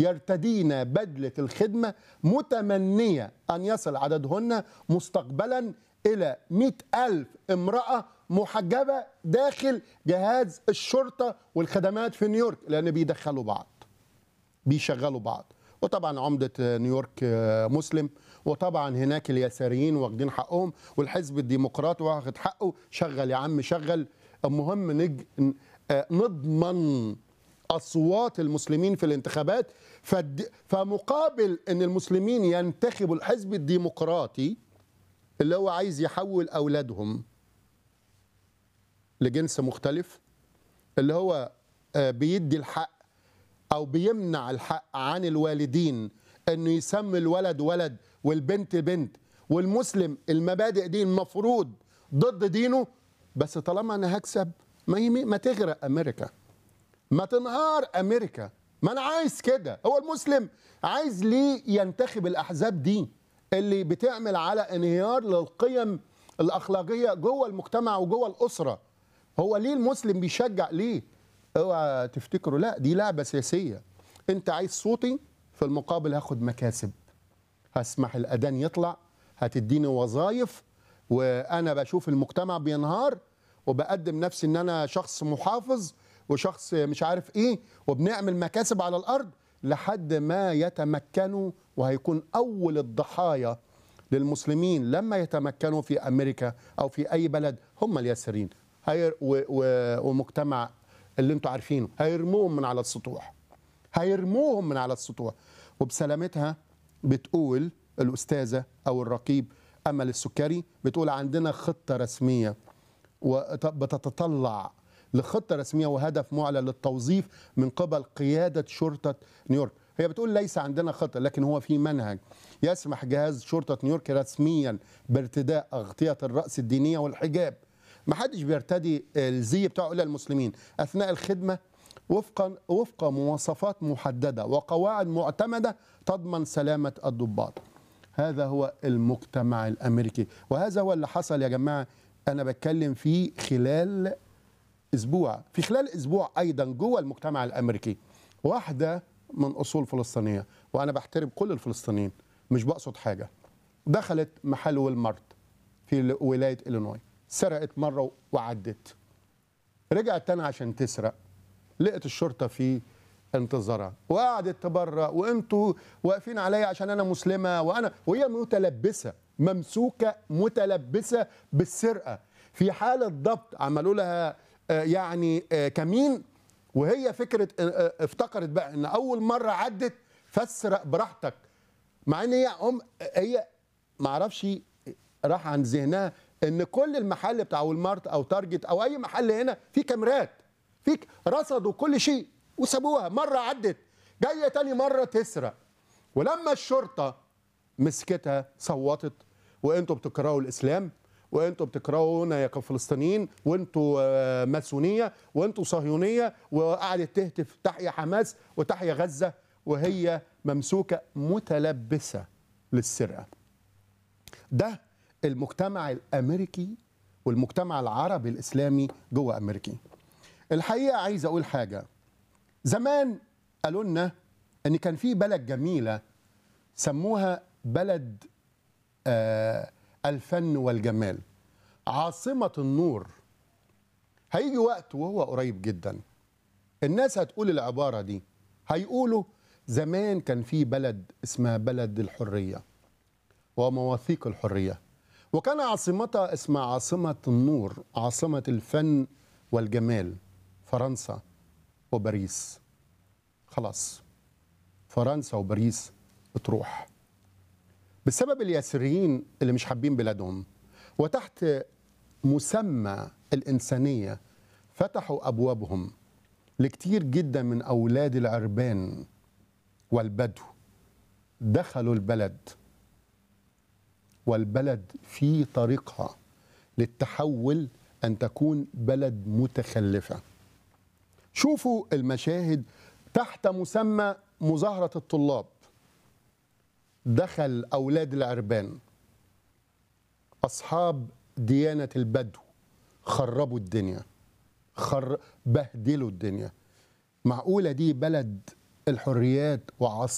يرتدين بدلة الخدمة متمنية أن يصل عددهن مستقبلا إلى مئة ألف امرأة محجبة داخل جهاز الشرطة والخدمات في نيويورك لأن بيدخلوا بعض بيشغلوا بعض وطبعا عمدة نيويورك مسلم وطبعا هناك اليساريين واخدين حقهم والحزب الديمقراطي واخد حقه شغل يا عم شغل المهم نج... نضمن اصوات المسلمين في الانتخابات فد... فمقابل ان المسلمين ينتخبوا الحزب الديمقراطي اللي هو عايز يحول اولادهم لجنس مختلف اللي هو بيدي الحق او بيمنع الحق عن الوالدين انه يسمي الولد ولد والبنت بنت والمسلم المبادئ دي المفروض ضد دينه بس طالما انا هكسب ما يمي ما تغرق امريكا ما تنهار امريكا ما انا عايز كده هو المسلم عايز ليه ينتخب الاحزاب دي اللي بتعمل على انهيار للقيم الاخلاقيه جوه المجتمع وجوه الاسره هو ليه المسلم بيشجع ليه اوعى تفتكروا لا دي لعبه سياسيه انت عايز صوتي في المقابل هاخد مكاسب هسمح الاذان يطلع هتديني وظائف وانا بشوف المجتمع بينهار وبقدم نفسي ان انا شخص محافظ وشخص مش عارف ايه وبنعمل مكاسب على الارض لحد ما يتمكنوا وهيكون اول الضحايا للمسلمين لما يتمكنوا في امريكا او في اي بلد هم اليساريين هير و و ومجتمع اللي انتوا عارفينه هيرموهم من على السطوح هيرموهم من على السطوح وبسلامتها بتقول الاستاذه او الرقيب امل السكري بتقول عندنا خطه رسميه وبتتطلع لخطه رسميه وهدف معلن للتوظيف من قبل قياده شرطه نيويورك هي بتقول ليس عندنا خطه لكن هو في منهج يسمح جهاز شرطه نيويورك رسميا بارتداء اغطيه الراس الدينيه والحجاب ما حدش بيرتدي الزي بتاعه الا المسلمين اثناء الخدمه وفقا وفق مواصفات محدده وقواعد معتمده تضمن سلامه الضباط. هذا هو المجتمع الامريكي وهذا هو اللي حصل يا جماعه انا بتكلم فيه خلال اسبوع في خلال اسبوع ايضا جوه المجتمع الامريكي واحده من اصول فلسطينيه وانا بحترم كل الفلسطينيين مش بقصد حاجه دخلت محل والمارت في ولايه الينوي سرقت مره وعدت رجعت تاني عشان تسرق لقت الشرطه في انتظارها وقعدت تبرأ وانتوا واقفين عليا عشان انا مسلمه وانا وهي متلبسه ممسوكه متلبسه بالسرقه في حاله ضبط عملوا لها يعني كمين وهي فكره افتكرت بقى ان اول مره عدت فاسرق براحتك مع ان هي ام هي ما اعرفش راح عن ذهنها ان كل المحل بتاع والمارت او تارجت او اي محل هنا فيه كاميرات فيك رصدوا كل شيء وسابوها مره عدت جايه تاني مره تسرق ولما الشرطه مسكتها صوتت وانتوا بتكرهوا الاسلام وانتوا بتكرهونا يا فلسطينيين وانتوا ماسونيه وانتوا صهيونيه وقعدت تهتف تحيا حماس وتحيا غزه وهي ممسوكه متلبسه للسرقه. ده المجتمع الامريكي والمجتمع العربي الاسلامي جوه امريكا. الحقيقه عايز اقول حاجه زمان قالوا لنا ان كان في بلد جميله سموها بلد آه الفن والجمال عاصمه النور هيجي وقت وهو قريب جدا الناس هتقول العباره دي هيقولوا زمان كان في بلد اسمها بلد الحريه ومواثيق الحريه وكان عاصمتها اسمها عاصمه النور عاصمه الفن والجمال فرنسا وباريس خلاص فرنسا وباريس بتروح بسبب اليسريين اللي مش حابين بلادهم وتحت مسمى الإنسانية فتحوا أبوابهم لكتير جدا من أولاد العربان والبدو دخلوا البلد والبلد في طريقها للتحول أن تكون بلد متخلفة شوفوا المشاهد تحت مسمى مظاهرة الطلاب دخل أولاد العربان أصحاب ديانة البدو خربوا الدنيا خر بهدلوا الدنيا معقولة دي بلد الحريات وعصر